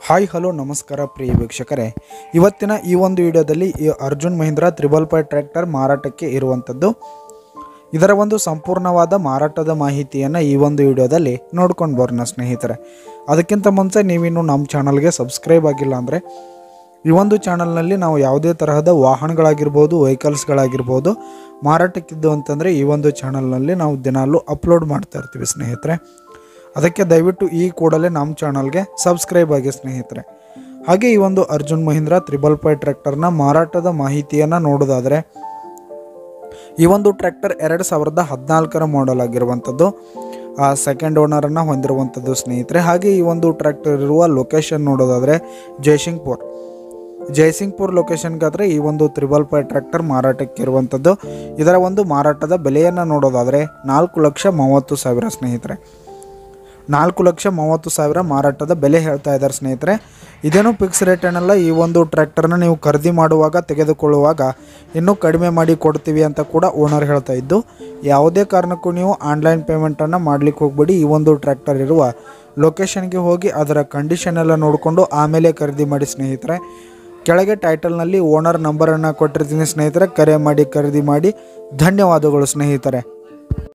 hi hello ನಮಸ್ಕಾರ ಪ್ರಿಯ ವೀಕ್ಷಕರೇ ಇವತ್ತಿನ ಈ ಒಂದು ವಿಡಿಯೋದಲ್ಲಿ ಈ Arjun Mahindra triple five tractor ಮಾರಾಟಕ್ಕೆ ಇರುವಂಥದ್ದು ಇದರ ಒಂದು ಸಂಪೂರ್ಣವಾದ ಮಾರಾಟದ ಮಾಹಿತಿಯನ್ನು ಈ ಒಂದು ವಿಡಿಯೋದಲ್ಲಿ ನೋಡ್ಕೊಂಡು ಬರೋಣ ಸ್ನೇಹಿತರೆ ಅದಕ್ಕಿಂತ ಮುಂಚೆ ನೀವಿನ್ನು ನಮ್ಮ ಚಾನಲ್ಗೆ ಸಬ್ಸ್ಕ್ರೈಬ್ ಆಗಿಲ್ಲ ಅಂದರೆ ಈ ಒಂದು ಚಾನಲ್ನಲ್ಲಿ ನಾವು ಯಾವುದೇ ತರಹದ ವಾಹನಗಳಾಗಿರ್ಬೋದು ವೆಹಿಕಲ್ಸ್ಗಳಾಗಿರ್ಬೋದು ಮಾರಾಟಕ್ಕಿದ್ದು ಅಂತಂದರೆ ಈ ಒಂದು ಚಾನಲ್ನಲ್ಲಿ ನಾವು ದಿನಾಲೂ ಅಪ್ಲೋಡ್ ಮಾಡ್ತಾ ಇರ್ತೀವಿ ಸ್ನೇಹಿತರೆ ಅದಕ್ಕೆ ದಯವಿಟ್ಟು ಈ ಕೂಡಲೇ ನಮ್ಮ ಚಾನಲ್ಗೆ ಸಬ್ಸ್ಕ್ರೈಬ್ ಆಗಿ ಸ್ನೇಹಿತರೆ ಹಾಗೆ ಈ ಒಂದು ಅರ್ಜುನ್ ಮಹೀಂದ್ರ ತ್ರಿಬಲ್ ಫೈ ಟ್ರ್ಯಾಕ್ಟರ್ನ ಮಾರಾಟದ ಮಾಹಿತಿಯನ್ನು ನೋಡೋದಾದರೆ ಈ ಒಂದು ಟ್ರ್ಯಾಕ್ಟರ್ ಎರಡು ಸಾವಿರದ ಹದಿನಾಲ್ಕರ ಮಾಡೆಲ್ ಆಗಿರುವಂಥದ್ದು ಸೆಕೆಂಡ್ ಓನರನ್ನು ಹೊಂದಿರುವಂಥದ್ದು ಸ್ನೇಹಿತರೆ ಹಾಗೆ ಈ ಒಂದು ಟ್ರ್ಯಾಕ್ಟರ್ ಇರುವ ಲೊಕೇಶನ್ ನೋಡೋದಾದರೆ ಜಯಸಿಂಗ್ಪುರ್ ಜಯಸಿಂಗ್ಪುರ್ ಲೊಕೇಶನ್ಗಾದರೆ ಈ ಒಂದು ತ್ರಿಬಲ್ ಫೈ ಟ್ರ್ಯಾಕ್ಟರ್ ಮಾರಾಟಕ್ಕೆ ಇರುವಂಥದ್ದು ಇದರ ಒಂದು ಮಾರಾಟದ ಬೆಲೆಯನ್ನು ನೋಡೋದಾದರೆ ನಾಲ್ಕು ಲಕ್ಷ ಮೂವತ್ತು ಸಾವಿರ ಸ್ನೇಹಿತರೆ ನಾಲ್ಕು ಲಕ್ಷ ಮೂವತ್ತು ಸಾವಿರ ಮಾರಾಟದ ಬೆಲೆ ಹೇಳ್ತಾ ಇದ್ದಾರೆ ಸ್ನೇಹಿತರೆ ಇದೇನು ಫಿಕ್ಸ್ ರೇಟ್ ಏನಲ್ಲ ಈ ಒಂದು ಟ್ರ್ಯಾಕ್ಟರ್ನ ನೀವು ಖರೀದಿ ಮಾಡುವಾಗ ತೆಗೆದುಕೊಳ್ಳುವಾಗ ಇನ್ನೂ ಕಡಿಮೆ ಮಾಡಿ ಕೊಡ್ತೀವಿ ಅಂತ ಕೂಡ ಓನರ್ ಹೇಳ್ತಾ ಇದ್ದು ಯಾವುದೇ ಕಾರಣಕ್ಕೂ ನೀವು ಆನ್ಲೈನ್ ಪೇಮೆಂಟನ್ನು ಮಾಡಲಿಕ್ಕೆ ಹೋಗ್ಬೇಡಿ ಈ ಒಂದು ಟ್ರ್ಯಾಕ್ಟರ್ ಇರುವ ಲೊಕೇಶನ್ಗೆ ಹೋಗಿ ಅದರ ಕಂಡೀಷನ್ ಎಲ್ಲ ನೋಡಿಕೊಂಡು ಆಮೇಲೆ ಖರೀದಿ ಮಾಡಿ ಸ್ನೇಹಿತರೆ ಕೆಳಗೆ ಟೈಟಲ್ನಲ್ಲಿ ಓನರ್ ನಂಬರನ್ನು ಕೊಟ್ಟಿರ್ತೀನಿ ಸ್ನೇಹಿತರೆ ಕರೆ ಮಾಡಿ ಖರೀದಿ ಮಾಡಿ ಧನ್ಯವಾದಗಳು ಸ್ನೇಹಿತರೆ